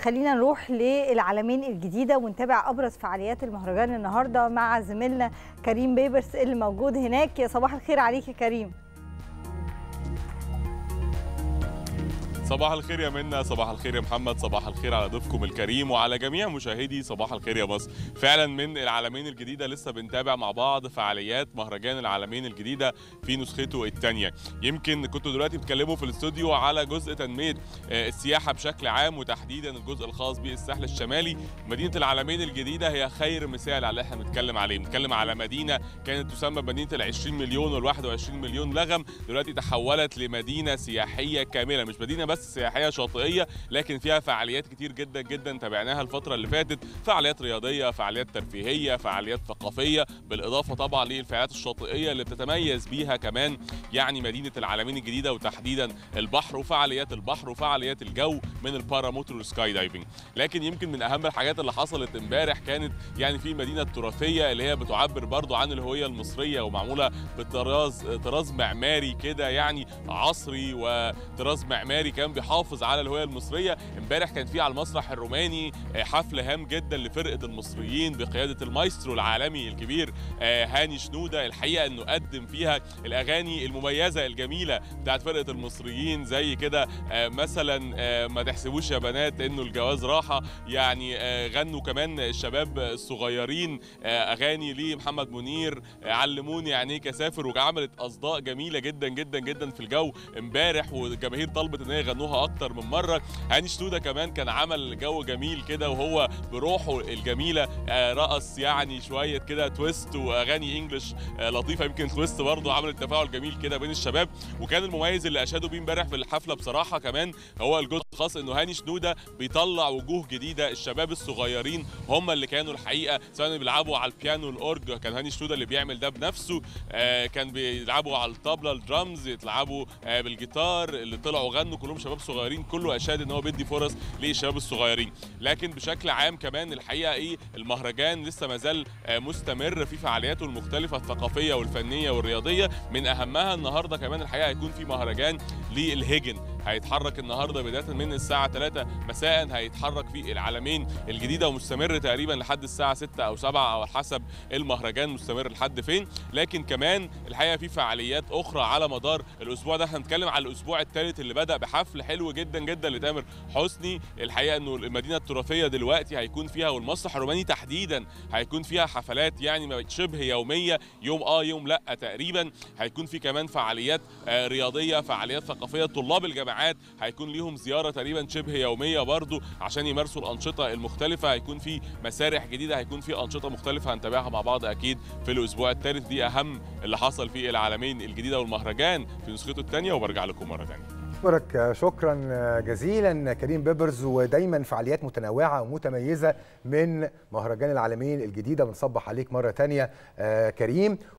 خلينا نروح للعالمين الجديدة ونتابع أبرز فعاليات المهرجان النهاردة مع زميلنا كريم بيبرس اللي موجود هناك يا صباح الخير عليك يا كريم صباح الخير يا منى صباح الخير يا محمد صباح الخير على ضيفكم الكريم وعلى جميع مشاهدي صباح الخير يا مصر فعلا من العالمين الجديدة لسه بنتابع مع بعض فعاليات مهرجان العالمين الجديدة في نسخته الثانية يمكن كنتوا دلوقتي بتكلموا في الاستوديو على جزء تنمية السياحة بشكل عام وتحديدا الجزء الخاص بالساحل الشمالي مدينة العالمين الجديدة هي خير مثال على اللي احنا بنتكلم عليه بنتكلم على مدينة كانت تسمى مدينة ال 20 مليون وال 21 مليون لغم دلوقتي تحولت لمدينة سياحية كاملة مش مدينة بس سياحيه شاطئيه لكن فيها فعاليات كتير جدا جدا تابعناها الفتره اللي فاتت فعاليات رياضيه فعاليات ترفيهيه فعاليات ثقافيه بالاضافه طبعا للفعاليات الشاطئيه اللي بتتميز بيها كمان يعني مدينه العالمين الجديده وتحديدا البحر وفعاليات البحر وفعاليات الجو من الباراموتور والسكاي دايفنج لكن يمكن من اهم الحاجات اللي حصلت امبارح كانت يعني في المدينه التراثيه اللي هي بتعبر برضو عن الهويه المصريه ومعموله بطراز طراز معماري كده يعني عصري وطراز معماري كان بيحافظ على الهويه المصريه امبارح كان في على المسرح الروماني حفل هام جدا لفرقه المصريين بقياده المايسترو العالمي الكبير هاني شنوده الحقيقه انه قدم فيها الاغاني المميزه الجميله بتاعت فرقه المصريين زي كده مثلا ما تحسبوش يا بنات انه الجواز راحه يعني غنوا كمان الشباب الصغيرين اغاني لمحمد منير علموني يعني ايه اسافر وعملت اصداء جميله جدا جدا جدا في الجو امبارح والجماهير طلبت ان هي يغنوها اكتر من مره هاني شنوده كمان كان عمل جو جميل كده وهو بروحه الجميله رقص يعني شويه كده تويست واغاني انجلش لطيفه يمكن تويست برضه عملت تفاعل جميل كده بين الشباب وكان المميز اللي اشادوا بيه امبارح في الحفله بصراحه كمان هو الجزء الخاص انه هاني شنوده بيطلع وجوه جديده الشباب الصغيرين هم اللي كانوا الحقيقه سواء بيلعبوا على البيانو الاورج كان هاني شنوده اللي بيعمل ده بنفسه كان بيلعبوا على الطبله الدرامز يلعبوا بالجيتار اللي طلعوا غنوا كلهم شباب صغيرين كله اشاد ان هو بيدي فرص للشباب الصغيرين لكن بشكل عام كمان الحقيقه ايه المهرجان لسه ما زال مستمر في فعالياته المختلفه الثقافيه والفنيه والرياضيه من اهمها النهارده كمان الحقيقه هيكون في مهرجان للهجن هيتحرك النهارده بدايه من الساعه 3 مساء هيتحرك في العالمين الجديده ومستمر تقريبا لحد الساعه 6 او 7 او حسب المهرجان مستمر لحد فين لكن كمان الحقيقه في فعاليات اخرى على مدار الاسبوع ده هنتكلم على الاسبوع الثالث اللي بدا بحفل حلو جدا جدا لتامر حسني الحقيقه انه المدينه التراثيه دلوقتي هيكون فيها والمسرح الروماني تحديدا هيكون فيها حفلات يعني شبه يوميه يوم اه يوم لا تقريبا هيكون في كمان فعاليات آه رياضيه فعاليات ثقافيه طلاب الجامعات هيكون ليهم زياره تقريبا شبه يوميه برضو عشان يمارسوا الانشطه المختلفه هيكون في مسارح جديده هيكون في انشطه مختلفه هنتابعها مع بعض اكيد في الاسبوع الثالث دي اهم اللي حصل في العالمين الجديده والمهرجان في نسخته الثانيه وبرجع لكم مره ثانيه أشكرك شكرا جزيلا كريم بيبرز ودايما فعاليات متنوعة ومتميزة من مهرجان العالمين الجديدة بنصبح عليك مرة تانية كريم